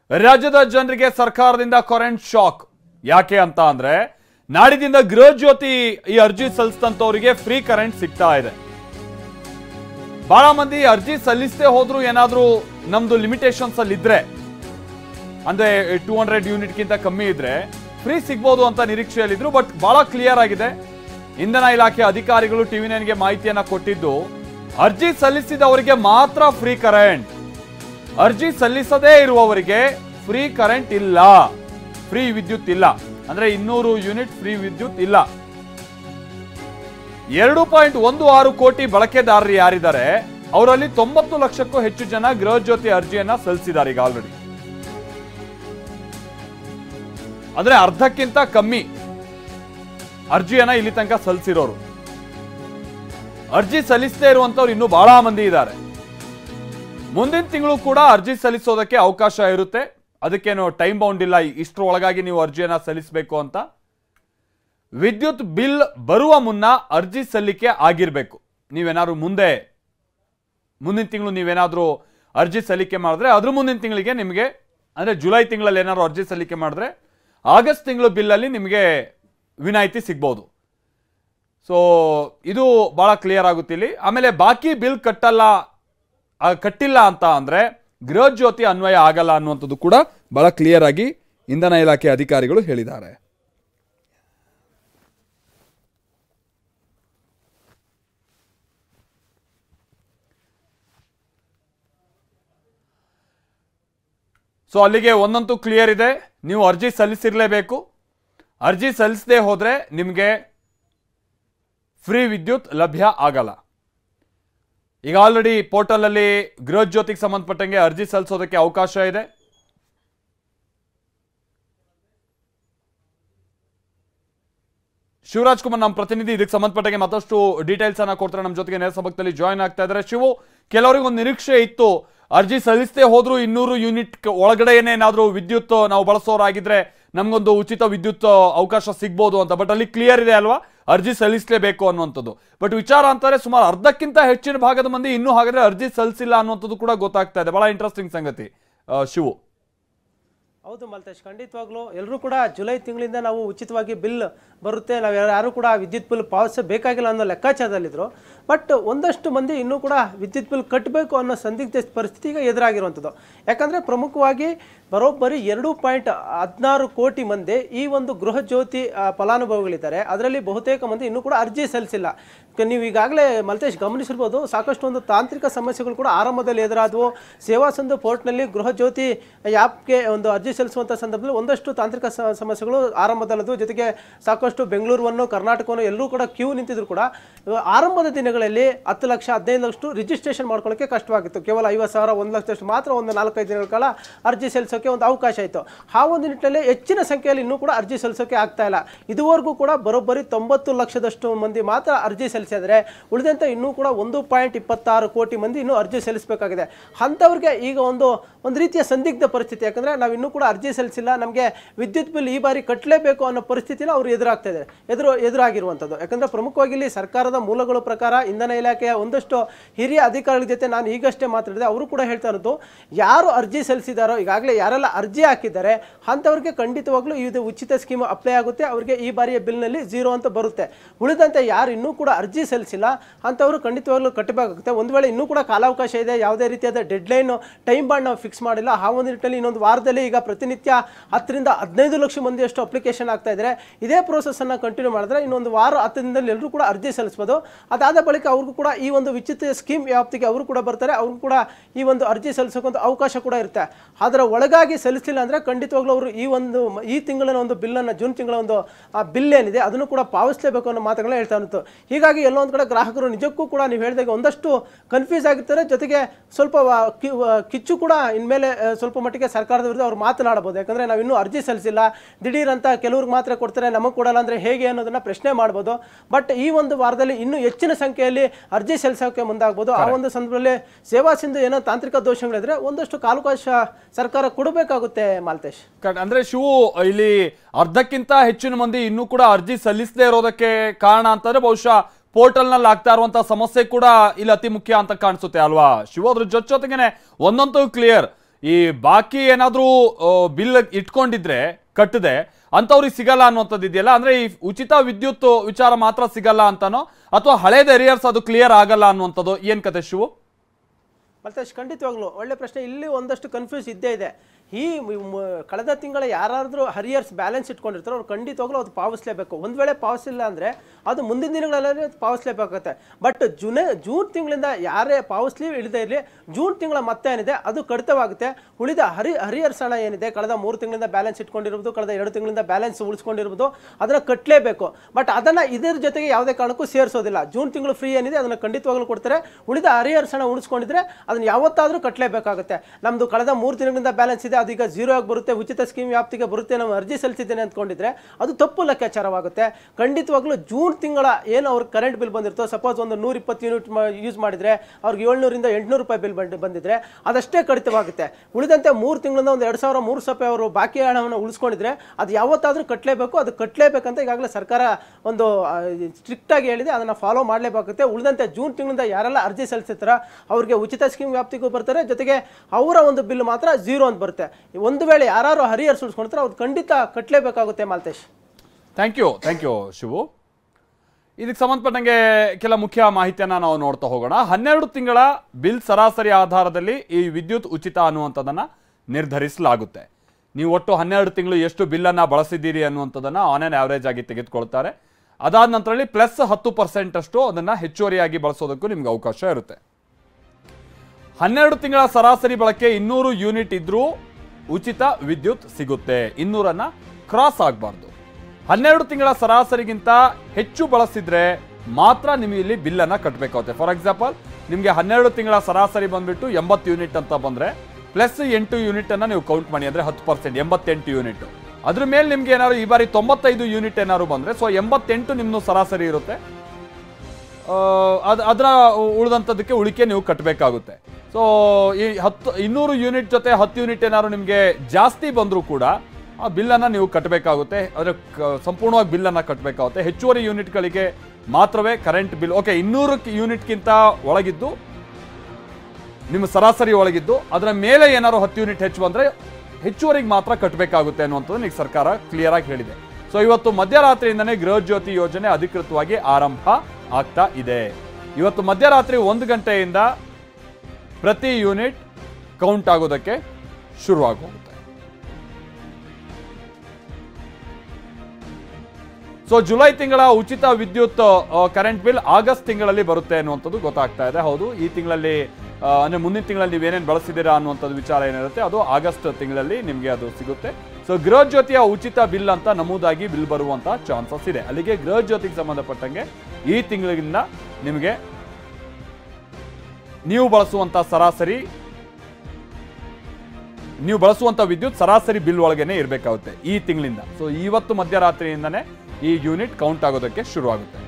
ರಾಜ್ಯದ ಜನರಿಗೆ ಸರ್ಕಾರದಿಂದ ಕರೆಂಟ್ ಶಾಕ್ ಯಾಕೆ ಅಂತ ಅಂದ್ರೆ ನಾಡಿದಿಂದ ಗೃಹ ಜ್ಯೋತಿ ಈ ಅರ್ಜಿ ಸಲ್ಲಿಸಿದಂತವರಿಗೆ ಫ್ರೀ ಕರೆಂಟ್ ಸಿಗ್ತಾ ಇದೆ ಬಹಳ ಮಂದಿ ಅರ್ಜಿ ಸಲ್ಲಿಸದೆ ಹೋದ್ರು ಏನಾದ್ರೂ ನಮ್ದು ಲಿಮಿಟೇಷನ್ಸ್ ಅಲ್ಲಿ ಇದ್ರೆ ಅಂದ್ರೆ ಟೂ ಹಂಡ್ರೆಡ್ ಯೂನಿಟ್ಗಿಂತ ಕಮ್ಮಿ ಇದ್ರೆ ಫ್ರೀ ಸಿಗ್ಬೋದು ಅಂತ ನಿರೀಕ್ಷೆಯಲ್ಲಿದ್ರು ಬಟ್ ಬಹಳ ಕ್ಲಿಯರ್ ಆಗಿದೆ ಇಂಧನ ಇಲಾಖೆ ಅಧಿಕಾರಿಗಳು ಟಿವಿ ನೈನ್ಗೆ ಮಾಹಿತಿಯನ್ನ ಕೊಟ್ಟಿದ್ದು ಅರ್ಜಿ ಸಲ್ಲಿಸಿದವರಿಗೆ ಮಾತ್ರ ಫ್ರೀ ಕರೆಂಟ್ ಅರ್ಜಿ ಸಲ್ಲಿಸದೇ ಇರುವವರಿಗೆ ಫ್ರೀ ಕರೆಂಟ್ ಇಲ್ಲ ಫ್ರೀ ವಿದ್ಯುತ್ ಇಲ್ಲ ಅಂದ್ರೆ ಇನ್ನೂರು ಯೂನಿಟ್ ಫ್ರೀ ವಿದ್ಯುತ್ ಇಲ್ಲ ಎರಡು ಪಾಯಿಂಟ್ ಒಂದು ಆರು ಕೋಟಿ ಬಳಕೆದಾರರು ಯಾರಿದ್ದಾರೆ ಅವರಲ್ಲಿ ತೊಂಬತ್ತು ಲಕ್ಷಕ್ಕೂ ಹೆಚ್ಚು ಜನ ಗೃಹ ಜ್ಯೋತಿ ಅರ್ಜಿಯನ್ನ ಸಲ್ಲಿಸಿದ್ದಾರೆ ಈಗ ಆಲ್ರೆಡಿ ಅಂದ್ರೆ ಅರ್ಧಕ್ಕಿಂತ ಕಮ್ಮಿ ಅರ್ಜಿಯನ್ನ ಇಲ್ಲಿ ತನಕ ಸಲ್ಲಿಸಿರೋರು ಅರ್ಜಿ ಸಲ್ಲಿಸದೇ ಇರುವಂತವ್ರು ಇನ್ನೂ ಬಹಳ ಮಂದಿ ಇದ್ದಾರೆ ಮುಂದಿನ ತಿಂಗಳು ಕೂಡ ಅರ್ಜಿ ಸಲ್ಲಿಸೋದಕ್ಕೆ ಅವಕಾಶ ಇರುತ್ತೆ ಅದಕ್ಕೇನು ಟೈಮ್ ಬೌಂಡ್ ಇಲ್ಲ ಇಷ್ಟರ ಒಳಗಾಗಿ ನೀವು ಅರ್ಜಿಯನ್ನ ಸಲ್ಲಿಸಬೇಕು ಅಂತ ವಿದ್ಯುತ್ ಬಿಲ್ ಬರುವ ಮುನ್ನ ಅರ್ಜಿ ಸಲ್ಲಿಕೆ ಆಗಿರಬೇಕು ನೀವೇನಾದ್ರು ಮುಂದೆ ಮುಂದಿನ ತಿಂಗಳು ನೀವೇನಾದ್ರೂ ಅರ್ಜಿ ಸಲ್ಲಿಕೆ ಮಾಡಿದ್ರೆ ಅದ್ರ ಮುಂದಿನ ತಿಂಗಳಿಗೆ ನಿಮಗೆ ಅಂದ್ರೆ ಜುಲೈ ತಿಂಗಳಲ್ಲಿ ಏನಾದ್ರು ಅರ್ಜಿ ಸಲ್ಲಿಕೆ ಮಾಡಿದ್ರೆ ಆಗಸ್ಟ್ ತಿಂಗಳು ಬಿಲ್ಲಲ್ಲಿ ನಿಮಗೆ ವಿನಾಯಿತಿ ಸಿಗ್ಬೋದು ಸೊ ಇದು ಬಹಳ ಕ್ಲಿಯರ್ ಆಗುತ್ತೆ ಇಲ್ಲಿ ಆಮೇಲೆ ಬಾಕಿ ಬಿಲ್ ಕಟ್ಟಲ್ಲ ಆ, ಕಟ್ಟಿಲ್ಲ ಅಂತ ಅಂದ್ರೆ ಗೃಹ ಜ್ಯೋತಿ ಅನ್ವಯ ಆಗಲ್ಲ ಅನ್ನುವಂಥದ್ದು ಕೂಡ ಬಹಳ ಕ್ಲಿಯರ್ ಆಗಿ ಇಂಧನ ಇಲಾಖೆ ಅಧಿಕಾರಿಗಳು ಹೇಳಿದ್ದಾರೆ ಸೊ ಅಲ್ಲಿಗೆ ಒಂದಂತೂ ಕ್ಲಿಯರ್ ಇದೆ ನೀವು ಅರ್ಜಿ ಸಲ್ಲಿಸಿರ್ಲೇಬೇಕು ಅರ್ಜಿ ಸಲ್ಲಿಸದೆ ಹೋದ್ರೆ ನಿಮಗೆ ಫ್ರೀ ವಿದ್ಯುತ್ ಲಭ್ಯ ಆಗಲ್ಲ ಈಗ ಆಲ್ರೆಡಿ ಪೋರ್ಟಲ್ ಅಲ್ಲಿ ಗೃಹ ಜ್ಯೋತಿಗೆ ಸಂಬಂಧಪಟ್ಟಂಗೆ ಅರ್ಜಿ ಸಲ್ಲಿಸೋದಕ್ಕೆ ಅವಕಾಶ ಇದೆ ಶಿವರಾಜ್ ಕುಮಾರ್ ನಮ್ಮ ಪ್ರತಿನಿಧಿ ಇದಕ್ಕೆ ಸಂಬಂಧಪಟ್ಟಂಗೆ ಮತ್ತಷ್ಟು ಡೀಟೇಲ್ಸ್ ಅನ್ನ ಕೊಡ್ತಾರೆ ನಮ್ಮ ಜೊತೆಗೆ ನೇರ ಸಂಪರ್ಕದಲ್ಲಿ ಜಾಯ್ನ್ ಆಗ್ತಾ ಇದ್ದಾರೆ ಶಿವು ಕೆಲವರಿಗೆ ಒಂದು ನಿರೀಕ್ಷೆ ಇತ್ತು ಅರ್ಜಿ ಸಲ್ಲಿಸದೆ ಹೋದ್ರು ಇನ್ನೂರು ಯೂನಿಟ್ ಒಳಗಡೆ ಏನಾದ್ರೂ ವಿದ್ಯುತ್ ನಾವು ಬಳಸೋರಾಗಿದ್ರೆ ನಮ್ಗೊಂದು ಉಚಿತ ವಿದ್ಯುತ್ ಅವಕಾಶ ಸಿಗ್ಬೋದು ಅಂತ ಬಟ್ ಅಲ್ಲಿ ಕ್ಲಿಯರ್ ಇದೆ ಅಲ್ವಾ ಅರ್ಜಿ ಸಲ್ಲಿಸಲೇಬೇಕು ಅನ್ನುವಂಥದ್ದು ಬಟ್ ವಿಚಾರ ಅಂತಾರೆ ಸುಮಾರು ಅರ್ಧಕ್ಕಿಂತ ಹೆಚ್ಚಿನ ಭಾಗದ ಮಂದಿ ಇನ್ನೂ ಹಾಗಾದ್ರೆ ಅರ್ಜಿ ಸಲ್ಲಿಸಿಲ್ಲ ಅನ್ನುವಂಥದ್ದು ಕೂಡ ಗೊತ್ತಾಗ್ತಾ ಇದೆ ಬಹಳ ಇಂಟ್ರೆಸ್ಟಿಂಗ್ ಸಂಗತಿ ಆ, ಶಿವು ಹೌದು ಮಲ್ತೇಶ್ ಖಂಡಿತವಾಗ್ಲೂ ಎಲ್ಲರೂ ಕೂಡ ಜುಲೈ ತಿಂಗಳಿಂದ ನಾವು ಉಚಿತವಾಗಿ ಬಿಲ್ ಬರುತ್ತೆ ನಾವು ಯಾರು ಕೂಡ ವಿದ್ಯುತ್ ಬಿಲ್ ಪಾವತಿಸಬೇಕಾಗಿಲ್ಲ ಅನ್ನೋ ಲೆಕ್ಕಾಚಾರದಲ್ಲಿದ್ರು ಬಟ್ ಒಂದಷ್ಟು ಮಂದಿ ಇನ್ನೂ ಕೂಡ ವಿದ್ಯುತ್ ಬಿಲ್ ಕಟ್ಟಬೇಕು ಅನ್ನೋ ಸಂದಿಗ್ಧ ಪರಿಸ್ಥಿತಿ ಈಗ ಎದುರಾಗಿರುವಂಥದ್ದು ಯಾಕಂದರೆ ಪ್ರಮುಖವಾಗಿ ಬರೋಬ್ಬರಿ ಎರಡು ಪಾಯಿಂಟ್ ಹದಿನಾರು ಕೋಟಿ ಮಂದಿ ಈ ಒಂದು ಗೃಹ ಜ್ಯೋತಿ ಆ, ಫಲಾನುಭವಿಗಳಿದ್ದಾರೆ ಅದರಲ್ಲಿ ಬಹುತೇಕ ಮಂದಿ ಇನ್ನೂ ಕೂಡ ಅರ್ಜಿ ಸಲ್ಲಿಸಿಲ್ಲ ಕ- ನೀವು ಈಗಾಗಲೇ ಮಲ್ತೇಶ್ ಗಮನಿಸಿರ್ಬೋದು ಸಾಕಷ್ಟು ಒಂದು ತಾಂತ್ರಿಕ ಸಮಸ್ಯೆಗಳು ಕೂಡ ಆರಂಭದಲ್ಲಿ ಎದುರಾದವು ಸೇವಾ ಸಂಧು ಪೋರ್ಟ್ನಲ್ಲಿ ಗೃಹ ಜ್ಯೋತಿ ಆ್ಯಪ್ಗೆ ಒಂದು ಅರ್ಜಿ ಸಲ್ಲಿಸುವಂಥ ಸಂದರ್ಭದಲ್ಲಿ ಒಂದಷ್ಟು ತಾಂತ್ರಿಕ ಸ- ಸಮಸ್ಯೆಗಳು ಆರಂಭದಲ್ಲದು ಜೊತೆಗೆ ಸಾಕಷ್ಟು ಬೆಂಗಳೂರನ್ನು ಕರ್ನಾಟಕವನ್ನು ಎಲ್ಲರೂ ಕೂಡ ಕ್ಯೂ ನಿಂತಿದ್ರು ಕೂಡ ಇವ- ಆರಂಭದ ದಿನಗಳಲ್ಲಿ ಹತ್ತು ಲಕ್ಷ ಹದಿನೈದು ಲಕ್ಷ ರಿಜಿಸ್ಟ್ರೇಷನ್ ಮಾಡ್ಕೊಳ್ಳೋಕ್ಕೆ ಕಷ್ಟವಾಗಿತ್ತು ಕೇವಲ ಐವತ್ತು ಸಾವಿರ ಒಂದು ಲಕ್ಷದಷ್ಟು ಮಾತ್ರ ಒಂದು ನಾಲ್ಕೈದು ದಿನಗಳ ಕಾಲ ಅರ್ಜಿ ಸಲ್ಲಿಸೋಕ್ಕೆ ಒಂದು ಅವಕಾಶ ಇತ್ತು ಆ ಒಂದು ನಿಟ್ಟಿನಲ್ಲಿ ಹೆಚ್ಚಿನ ಸಂಖ್ಯೆಯಲ್ಲಿ ಇನ್ನೂ ಕೂಡ ಅರ್ಜಿ ಸಲ್ಲಿಸೋಕ್ಕೆ ಆಗ್ತಾ ಇಲ್ಲ ಇದುವರೆಗೂ ಕೂಡ ಬರೋಬ್ಬರಿ ತೊಂಬತ್ತು ಲಕ್ಷದಷ್ಟು ಮಂದಿ ಮಾತ್ರ ಅರ್ಜಿ ಸಲ್ಲಿಸಿದರೆ ಉಳಿದಂತೆ ಇನ್ನೂ ಕೂಡ ಒಂದು ಪಾಯಿಂಟ್ ಇಪ್ಪತ್ತಾರು ಕೋಟಿ ಮಂದಿ ಇನ್ನೂ ಅರ್ಜಿ ಸಲ್ಲಿಸಬೇಕಾಗಿದೆ ಅಂಥವ್ರಿಗೆ ಈಗ ಒಂದು ಒಂದು ರೀತಿಯ ಸಂದಿಗ್ಧ ಪರಿಸ್ಥಿತಿ ಯಾಕಂದರೆ ನಾವು ಇನ್ನೂ ಕೂಡ ಅರ್ಜಿ ಸಲ್ಲಿಸಿಲ್ಲ ನಮಗೆ ವಿದ್ಯುತ್ ಬಿಲ್ ಈ ಬಾರಿ ಕಟ್ಟಲೇಬೇಕು ಅನ್ನೋ ಪರಿಸ್ಥಿತಿನ ಅವರು ಎದುರಾಗ್ತಾ ಇದೆ ಎದುರು ಎದುರಾಗಿರುವಂಥದ್ದು ಯಾಕಂದರೆ ಪ್ರಮುಖವಾಗಿ ಇಲ್ಲಿ ಸರ್ಕಾರದ ಮೂಲಗಳ ಪ್ರಕಾರ ಇಂಧನ ಇಲಾಖೆಯ ಒಂದಷ್ಟು ಹಿರಿಯ ಅಧಿಕಾರಿಗಳ ಜೊತೆ ನಾನು ಈಗಷ್ಟೇ ಮಾತಾಡಿದೆ ಅವರು ಕೂಡ ಹೇಳ್ತಾ ಇರೋದು ಯಾರು ಅರ್ಜಿ ಸಲ್ಲಿಸಿದಾರೋ ಈಗಾಗಲೇ ಯಾರೆಲ್ಲ ಅರ್ಜಿ ಹಾಕಿದ್ದಾರೆ ಅಂಥವ್ರಿಗೆ ಖಂಡಿತವಾಗ್ಲೂ ಇದು ಉಚಿತ ಸ್ಕೀಮ್ ಅಪ್ಲೈ ಆಗುತ್ತೆ ಅವರಿಗೆ ಈ ಬಾರಿಯ ಬಿಲ್ನಲ್ಲಿ ಝೀರೋ ಅಂತ ಬರುತ್ತೆ ಉಳಿದಂತೆ ಯಾರು ಇನ್ನೂ ಕೂಡ ಅರ್ಜಿ ಸಲ್ಲಿಸಿಲ್ಲ ಅಂಥವರು ಖಂಡಿತವಾಗ್ಲೂ ಕಟ್ಟಬೇಕಾಗುತ್ತೆ ಒಂದು ವೇಳೆ ಇನ್ನೂ ಕೂಡ ಕಾಲಾವಕಾಶ ಇದೆ ಯಾವುದೇ ರೀತಿಯಾದ ಡೆಡ್ಲೈನ್ ಟೈಮ್ ಬಾಂಡ್ ನಾವು ಫಿಕ್ಸ್ ಮಾಡಿಲ್ಲ ಆ ಒಂದು ನಿಟ್ಟಿನಲ್ಲಿ ಇನ್ನೊಂದು ವಾರದಲ್ಲಿ ಈಗ ಪ್ರತಿನಿತ್ಯ ಹತ್ತರಿಂದ ಹದಿನೈದು ಲಕ್ಷ ಮಂದಿಯಷ್ಟು ಅಪ್ಲಿಕೇಶನ್ ಆಗ್ತಾ ಇದ್ದಾರೆ ಇದೇ ಪ್ರೋಸೆಸ್ಸನ್ನು ಕಂಟಿನ್ಯೂ ಮಾಡಿದ್ರೆ ಇನ್ನೊಂದು ವಾರ ಹತ್ತು ದಿನದಲ್ಲಿ ಎಲ್ಲರೂ ಕೂಡ ಅರ್ಜಿ ಸಲ್ಲಿಸ್ಬೋದು ಅದಾದ ಬಳಿಕ ಅವ್ರಿಗೂ ಕೂಡ ಈ ಒಂದು ವಿಚಿತ್ರ ಸ್ಕೀಮ್ ವ್ಯಾಪ್ತಿಗೆ ಅವರು ಕೂಡ ಬರ್ತಾರೆ ಅವ್ರಿಗೂ ಕೂಡ ಈ ಒಂದು ಅರ್ಜಿ ಸಲ್ಲಿಸೋಕೊಂದು ಅವಕಾಶ ಕೂಡ ಇರುತ್ತೆ ಅದರ ಒಳಗಾಗಿ ಸಲ್ಲಿಸಲಿಲ್ಲ ಅಂದರೆ ಖಂಡಿತವಾಗ್ಲೂ ಅವರು ಈ ಒಂದು ಮ- ಈ ತಿಂಗಳಿನ ಒಂದು ಬಿಲ್ಲನ್ನು ಜೂನ್ ತಿಂಗಳ ಒಂದು ಆ ಬಿಲ್ ಏನಿದೆ ಅದನ್ನು ಕೂಡ ಪಾವತಿಸಲೇಬೇಕು ಅನ್ನೋ ಮಾತುಗಳನ್ನ ಹೇಳ್ತಾ ಇತ್ತು ಹೀಗಾಗಿ ಎಲ್ಲೋ ಒಂದು ಕಡೆ ಗ್ರಾಹಕರು ನಿಜಕ್ಕೂ ಕೂಡ ನೀವು ಹೇಳಿದಾಗ ಒಂದಷ್ಟು ಕನ್ಫ್ಯೂಸ್ ಆಗಿರ್ತಾರೆ ಜೊತೆಗೆ ಸ್ವಲ್ಪ ವ- ಕಿ- ವ- ಕಿಚ್ಚು ಕೂಡ ಇನ್ಮೇಲೆ ಆ, ಸ್ವಲ್ಪ ಮಟ್ಟಿಗೆ ಸರ್ಕಾರದ ವಿರುದ್ಧ ಅವ್ರು ಮಾತನಾಡಬಹುದು ಯಾಕಂದ್ರೆ ನಾವು ಇನ್ನೂ ಅರ್ಜಿ ಸಲ್ಲಿಸಿಲ್ಲ ದಿಢೀರ್ ಅಂತ ಕೆಲವ್ರಿಗೆ ಮಾತ್ರ ಕೊಡ್ತಾರೆ ನಮಗೆ ಕೊಡಲ್ಲ ಅಂದ್ರೆ ಹೇಗೆ ಅನ್ನೋದನ್ನ ಪ್ರಶ್ನೆ ಮಾಡ್ಬೋದು ಬಟ್ ಈ ಒಂದು ವಾರದಲ್ಲಿ ಇನ್ನೂ ಹೆಚ್ಚಿನ ಸಂಖ್ಯೆಯಲ್ಲಿ ಅರ್ಜಿ ಸಲ್ಲಿಸೋಕೆ ಮುಂದಾಗ್ಬೋದು ಆ ಒಂದು ಸಂದರ್ಭದಲ್ಲಿ ಸೇವಾ ಸಿಂಧು ಏನೋ ತಾಂತ್ರಿಕ ದೋಷಗಳಿದ್ರೆ ಒಂದಷ್ಟು ಕಾಲುಕಾಶ ಸರ್ಕಾರ ಕೊಡಬೇಕಾಗುತ್ತೆ ಮಾಲ್ತೇಶ್ ಕರೆಕ್ಟ್. ಅಂದ್ರೆ ಶಿವು ಇಲ್ಲಿ ಅರ್ಧಕ್ಕಿಂತ ಹೆಚ್ಚಿನ ಮಂದಿ ಇನ್ನೂ ಕೂಡ ಅರ್ಜಿ ಸಲ್ಲಿಸದೇ ಇರೋದಕ್ಕೆ ಕಾರಣ ಅಂತಂದ್ರೆ ಬಹುಶಃ ಪೋರ್ಟಲ್ ನಲ್ಲಿ ಆಗ್ತಾ ಇರುವಂತಹ ಸಮಸ್ಯೆ ಕೂಡ ಇಲ್ಲಿ ಅತಿ ಮುಖ್ಯ ಅಂತ ಕಾಣಿಸುತ್ತೆ ಅಲ್ವಾ ಶಿವು ಅದ್ರ ಜೊತೆ ಜೊತೆಗೇನೆ ಒಂದಂತೂ ಕ್ಲಿಯರ್ ಈ ಬಾಕಿ ಏನಾದ್ರೂ ಬಿಲ್ ಇಟ್ಕೊಂಡಿದ್ರೆ ಕಟ್ಟದೆ ಅಂತವ್ರಿಗೆ ಸಿಗಲ್ಲ ಅನ್ನುವಂಥದ್ದು ಇದೆಯಲ್ಲ ಅಂದ್ರೆ ಈ ಉಚಿತ ವಿದ್ಯುತ್ ವಿಚಾರ ಮಾತ್ರ ಸಿಗಲ್ಲ ಅಂತಾನೋ ಅಥವಾ ಹಳೇದ ಎರಿಯರ್ಸ್ ಅದು ಕ್ಲಿಯರ್ ಆಗಲ್ಲ ಅನ್ನುವಂಥದ್ದು ಏನ್ ಕತೆ ಶಿವು ಮತ್ತೆ ಖಂಡಿತವಾಗ್ಲು ಒಳ್ಳೆ ಪ್ರಶ್ನೆ ಇಲ್ಲಿ ಒಂದಷ್ಟು ಕನ್ಫ್ಯೂಸ್ ಇದ್ದೇ ಇದೆ ಈ ಮ- ಕಳೆದ ತಿಂಗಳ ಯಾರಾದ್ರೂ ಹರಿಯರ್ಸ್ ಬ್ಯಾಲೆನ್ಸ್ ಇಟ್ಕೊಂಡಿರ್ತಾರೋ ಅವ್ರು ಖಂಡಿತವಾಗ್ಲೂ ಅದು ಪಾವತಿಸಲೇಬೇಕು ಒಂದು ವೇಳೆ ಪಾವತಿಸಿಲ್ಲ ಅಂದರೆ ಅದು ಮುಂದಿನ ದಿನಗಳಲ್ಲಿ ಪಾವತಿಸಲೇಬೇಕಾಗುತ್ತೆ ಬಟ್ ಜುನೇ ಜೂನ್ ತಿಂಗಳಿಂದ ಯಾರೇ ಪಾವತಿಸ್ಲಿ ಇಳದೇ ಇರಲಿ ಜೂನ್ ತಿಂಗಳ ಮತ್ತೆ ಏನಿದೆ ಅದು ಕಡಿತವಾಗುತ್ತೆ ಉಳಿದ ಹರಿ ಹರಿಯರ್ಸ್ ಹಣ ಏನಿದೆ ಕಳೆದ ಮೂರು ತಿಂಗಳಿಂದ ಬ್ಯಾಲೆನ್ಸ್ ಇಟ್ಕೊಂಡಿರ್ಬೋದು ಕಳೆದ ಎರಡು ತಿಂಗಳಿಂದ ಬ್ಯಾಲೆನ್ಸ್ ಉಳಿಸ್ಕೊಂಡಿರ್ಬೋದು ಅದನ್ನು ಕಟ್ಟಲೇಬೇಕು ಬಟ್ ಅದನ್ನು ಇದರ ಜೊತೆಗೆ ಯಾವುದೇ ಕಾರಣಕ್ಕೂ ಸೇರಿಸೋದಿಲ್ಲ ಜೂನ್ ತಿಂಗಳು ಫ್ರೀ ಏನಿದೆ ಅದನ್ನು ಖಂಡಿತವಾಗ್ಲೂ ಕೊಡ್ತಾರೆ ಉಳಿದ ಹರಿಯರ್ಸ್ ಹಣ ಉಳಿಸ್ಕೊಂಡಿದ್ರೆ ಅದನ್ನು ಯಾವತ್ತಾದರೂ ಕಟ್ಟಲೇಬೇಕಾಗುತ್ತೆ ನಮ್ಮದು ಕಳೆದ ಮೂರು ದಿನಗಳಿಂದ ಬ್ಯಾಲೆನ್ಸ್ ಇದೆ ಅದೀಗ ಜೀರೋ ಆಗಿ ಬರುತ್ತೆ ಉಚಿತ ಸ್ಕೀಮ್ ವ್ಯಾಪ್ತಿಗೆ ಬರುತ್ತೆ ನಾವು ಅರ್ಜಿ ಸಲ್ಲಿಸಿದ್ದೇನೆ ಅಂದ್ಕೊಂಡಿದ್ರೆ ಅದು ತಪ್ಪು ಲೆಕ್ಕಾಚಾರವಾಗುತ್ತೆ ಖಂಡಿತವಾಗ್ಲೂ ಜೂನ್ ತಿಂಗಳ ಏನು ಅವ್ರಿಗೆ ಕರೆಂಟ್ ಬಿಲ್ ಬಂದಿರ್ತೋ ಸಪೋಸ್ ಒಂದು ನೂರ ಇಪ್ಪತ್ತು ಯೂನಿಟ್ ಯೂಸ್ ಮಾಡಿದ್ರೆ ಅವ್ರಿಗೆ ಏಳ್ನೂರಿಂದ ಎಂಟುನೂರು ರೂಪಾಯಿ ಬಿಲ್ ಬಂದು ಬಂದಿದ್ರೆ ಅದಷ್ಟೇ ಕಡಿತವಾಗುತ್ತೆ ಉಳಿದಂತೆ ಮೂರು ತಿಂಗಳಿಂದ ಒಂದು ಎರಡು ಸಾವಿರ ಮೂರು ಸಾವಿರ ಅವರು ಬಾಕಿ ಹಣವನ್ನು ಉಳಿಸ್ಕೊಂಡಿದ್ರೆ ಅದು ಯಾವತ್ತಾದರೂ ಕಟ್ಟಲೇಬೇಕು ಅದು ಕಟ್ಟಲೇಬೇಕಂತ ಈಗಾಗಲೇ ಸರ್ಕಾರ ಒಂದು ಸ್ಟ್ರಿಕ್ಟ್ ಆಗಿ ಹೇಳಿದೆ ಅದನ್ನು ಫಾಲೋ ಮಾಡಲೇಬೇಕಾಗುತ್ತೆ ಉಳಿದಂತೆ ಜೂನ್ ತಿಂಗಳಿಂದ ಯಾರೆಲ್ಲ ಅರ್ಜಿ ಸಲ್ಲಿಸಿರ್ತಾರ ಅವ್ರಿಗೆ ಉಚಿತ ಸ್ಕೀಮ್ ವ್ಯಾಪ್ತಿಗೂ ಬರ್ತಾರೆ ಜೊತೆಗೆ ಅವರ ಒಂದು ಬಿಲ್ ಮಾತ್ರ ಝೀರೋ ಅಂತ ಬರುತ್ತೆ ಒಂದು ವೇಳೆ ಯಾರು ಹರಿಯರ್ಸ್ ಉಳಿಸ್ಕೊಳ್ತಾರೆ ಅವ್ರು ಖಂಡಿತ ಕಟ್ಟಲೇಬೇಕಾಗುತ್ತೆ Malthesh thank you thank you Shivu ಇದಕ್ಕೆ ಸಂಬಂಧಪಟ್ಟಂಗೆ ಕೆಲ ಮುಖ್ಯ ಮಾಹಿತಿಯನ್ನ ನಾವು ನೋಡ್ತಾ ಹೋಗೋಣ ಹನ್ನೆರಡು ತಿಂಗಳ ಬಿಲ್ ಸರಾಸರಿ ಆಧಾರದಲ್ಲಿ ಈ ವಿದ್ಯುತ್ ಉಚಿತ ಅನ್ನುವಂಥದ್ದನ್ನ ನಿರ್ಧರಿಸಲಾಗುತ್ತೆ ನೀವು ಒಟ್ಟು ಹನ್ನೆರಡು ತಿಂಗಳು ಎಷ್ಟು ಬಿಲ್ಲನ್ನು ಬಳಸಿದ್ದೀರಿ ಅನ್ನುವಂಥದ್ದನ್ನ ಆನ್ ಆನ್ ಆವರೇಜ್ ಆಗಿ ತೆಗೆದುಕೊಳ್ತಾರೆ ಅದಾದ ನಂತರದಲ್ಲಿ ಪ್ಲಸ್ ಹತ್ತು ಪರ್ಸೆಂಟ್ ಅಷ್ಟು ಅದನ್ನ ಹೆಚ್ಚುವರಿಯಾಗಿ ಬಳಸೋದಕ್ಕೂ ನಿಮ್ಗೆ ಅವಕಾಶ ಇರುತ್ತೆ ಹನ್ನೆರಡು ತಿಂಗಳ ಸರಾಸರಿ ಬಳಕೆ ಇನ್ನೂರು ಯೂನಿಟ್ ಇದ್ರೂ ಉಚಿತ ವಿದ್ಯುತ್ ಸಿಗುತ್ತೆ ಇನ್ನೂರನ್ನ ಕ್ರಾಸ್ ಆಗಬಾರ್ದು ಹನ್ನೆರಡು ತಿಂಗಳ ಸರಾಸರಿಗಿಂತ ಹೆಚ್ಚು ಬಳಸಿದ್ರೆ ಮಾತ್ರ ನಿಮಗೆ ಇಲ್ಲಿ ಬಿಲ್ಲನ್ನು ಕಟ್ಟಬೇಕಾಗುತ್ತೆ ಫಾರ್ ಎಕ್ಸಾಂಪಲ್ ನಿಮಗೆ ಹನ್ನೆರಡು ತಿಂಗಳ ಸರಾಸರಿ ಬಂದ್ಬಿಟ್ಟು ಎಂಬತ್ತು ಯೂನಿಟ್ ಅಂತ ಬಂದ್ರೆ ಪ್ಲಸ್ ಎಂಟು ಯೂನಿಟ್ ಅನ್ನ ನೀವು ಕೌಂಟ್ ಮಾಡಿ ಅಂದ್ರೆ ಹತ್ತು ಪರ್ಸೆಂಟ್ ಎಂಬತ್ತೆಂಟು ಯೂನಿಟ್ ಅದ್ರ ಮೇಲೆ ನಿಮ್ಗೆ ಏನಾದ್ರು ಈ ಬಾರಿ ತೊಂಬತ್ತೈದು ಯೂನಿಟ್ ಏನಾದ್ರು ಬಂದ್ರೆ ಸೊ ಎಂಬತ್ತೆಂಟು ನಿಮ್ದು ಸರಾಸರಿ ಇರುತ್ತೆ ಅದು ಅದರ ಉಳಿದಂಥದ್ದಕ್ಕೆ ಉಳಿಕೆ ನೀವು ಕಟ್ಟಬೇಕಾಗುತ್ತೆ ಸೊ ಈ ಹತ್ತು ಇನ್ನೂರು ಯೂನಿಟ್ ಜೊತೆ ಹತ್ತು ಯೂನಿಟ್ ಏನಾದ್ರು ನಿಮಗೆ ಜಾಸ್ತಿ ಬಂದರೂ ಕೂಡ ಆ ಬಿಲ್ಲನ್ನು ನೀವು ಕಟ್ಟಬೇಕಾಗುತ್ತೆ ಅದರ ಕ- ಸಂಪೂರ್ಣವಾಗಿ ಬಿಲ್ಲನ್ನು ಕಟ್ಟಬೇಕಾಗುತ್ತೆ ಹೆಚ್ಚುವರಿ ಯೂನಿಟ್ಗಳಿಗೆ ಮಾತ್ರವೇ ಕರೆಂಟ್ ಬಿಲ್ ಓಕೆ ಇನ್ನೂರು ಯೂನಿಟ್ಗಿಂತ ಒಳಗಿದ್ದು ನಿಮ್ಮ ಸರಾಸರಿ ಒಳಗಿದ್ದು ಅದರ ಮೇಲೆ ಏನಾದ್ರು ಹತ್ತು ಯೂನಿಟ್ ಹೆಚ್ಚು ಬಂದರೆ ಹೆಚ್ಚುವರಿಗೆ ಮಾತ್ರ ಕಟ್ಟಬೇಕಾಗುತ್ತೆ ಅನ್ನುವಂಥದ್ದು ಈಗ ಸರ್ಕಾರ ಕ್ಲಿಯರ್ ಆಗಿ ಹೇಳಿದೆ ಸೊ ಇವತ್ತು ಮಧ್ಯರಾತ್ರಿಯಿಂದನೇ ಗೃಹ ಜ್ಯೋತಿ ಯೋಜನೆ ಅಧಿಕೃತವಾಗಿ ಆರಂಭ ಆಗ್ತಾ ಇದೆ ಇವತ್ತು ಮಧ್ಯರಾತ್ರಿ ಒಂದು ಗಂಟೆಯಿಂದ ಪ್ರತಿ ಯೂನಿಟ್ ಕೌಂಟ್ ಆಗೋದಕ್ಕೆ ಶುರುವಾಗಿ ಹೋಗುತ್ತೆ ಸೊ ಜುಲೈ ತಿಂಗಳ ಉಚಿತ ವಿದ್ಯುತ್ ಕರೆಂಟ್ ಬಿಲ್ ಆಗಸ್ಟ್ ತಿಂಗಳಲ್ಲಿ ಬರುತ್ತೆ ಅನ್ನುವಂಥದ್ದು ಗೊತ್ತಾಗ್ತಾ ಇದೆ ಹೌದು ಈ ತಿಂಗಳಲ್ಲಿ ಆ, ಅಂದ್ರೆ ಮುಂದಿನ ತಿಂಗಳಲ್ಲಿ ನೀವೇನೇನು ಬಳಸಿದ್ದೀರಾ ಅನ್ನುವಂಥದ್ದು ವಿಚಾರ ಏನಿರುತ್ತೆ ಅದು ಆಗಸ್ಟ್ ತಿಂಗಳಲ್ಲಿ ನಿಮಗೆ ಅದು ಸಿಗುತ್ತೆ ಸೊ ಗೃಹ ಜ್ಯೋತಿಯ ಉಚಿತ ಬಿಲ್ ಅಂತ ನಮೂದಾಗಿ ಬಿಲ್ ಬರುವಂತ ಚಾನ್ಸಸ್ ಇದೆ ಅಲ್ಲಿಗೆ ಗೃಹ ಜ್ಯೋತಿಗೆ ಸಂಬಂಧಪಟ್ಟಂಗೆ ಈ ತಿಂಗಳಿಂದ ನಿಮಗೆ ನೀವು ಬಳಸುವಂತ ಸರಾಸರಿ ನೀವು ಬಳಸುವಂತ ವಿದ್ಯುತ್ ಸರಾಸರಿ ಬಿಲ್ ಒಳಗೇನೆ ಇರಬೇಕಾಗುತ್ತೆ ಈ ತಿಂಗಳಿಂದ ಸೊ ಇವತ್ತು ಮಧ್ಯರಾತ್ರಿಯಿಂದನೇ ಈ ಯೂನಿಟ್ ಕೌಂಟ್ ಆಗೋದಕ್ಕೆ ಶುರು ಆಗುತ್ತೆ